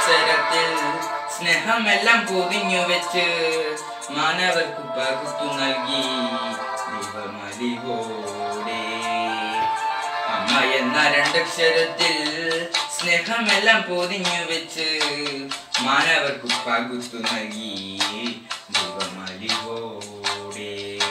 രണ്ടക്ഷരത്തിൽ സ്നേഹമെല്ലാം പൊതിഞ്ഞു വെച്ച് മാനവർക്ക് പകുത്തു നൽകി ദൈവമലിവോടെ അമ്മ എന്ന രണ്ടക്ഷരത്തിൽ സ്നേഹമെല്ലാം പൊതിഞ്ഞു വെച്ച് മാനവർക്ക് പകുത്തു നൽകി ദൈവമലിവോടെ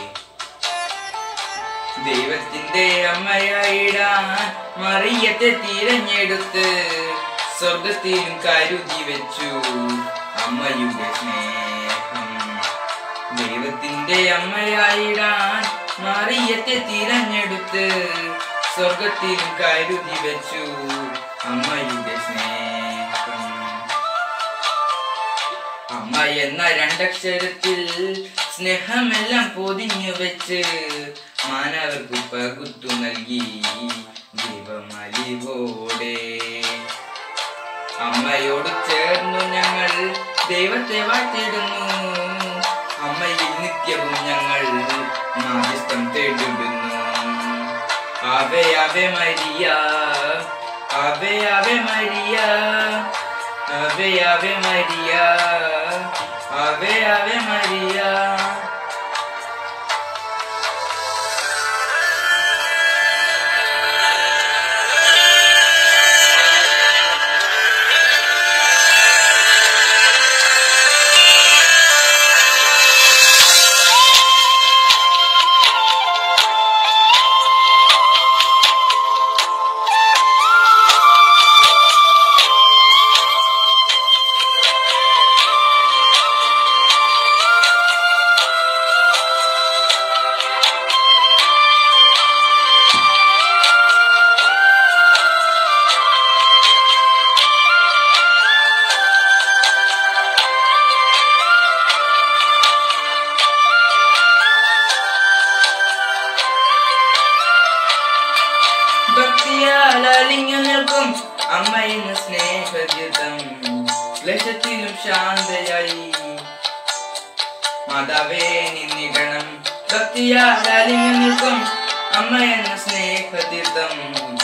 ദൈവത്തിന്റെ അമ്മയായിടാൻ മറിയത്തെ തിരഞ്ഞെടുത്ത് സ്വർഗത്തിലും കരുതി വെച്ചു അമ്മയുടെ സ്നേഹം ദൈവത്തിന്റെ അമ്മയായിടാൻ മറിയത്തെ തിരഞ്ഞെടുത്ത് സ്വർഗത്തിലും കരുതി വെച്ചു അമ്മയുടെ സ്നേഹം അമ്മ എന്ന രണ്ടക്ഷരത്തിൽ സ്നേഹമെല്ലാം പൊതിഞ്ഞു വെച്ച് മാനവർക്ക് പകുത്തു നൽകി ദൈവമലിവോടെ അമ്മയോട് ചേർന്നു ഞങ്ങൾ ദൈവത്തെ വാഴ്ത്തിടുന്നു അമ്മയിൽ നിത്യവും ഞങ്ങൾ മാധ്യസ്ഥം തേടിടുന്നു ave ave Maria ave ave Maria ave ave Maria ave ave Maria ഭക്തിയാൽ അലിഞ്ഞു നിൽക്കും അമ്മ എന്ന സ്നേഹഗീതം ക്ലേശത്തിലും ശാന്തയായി മാതാവേ നിന്നിടണം ഭക്തിയാൽ അലിഞ്ഞു നിൽക്കും അമ്മ എന്ന സ്നേഹതീർത്ഥം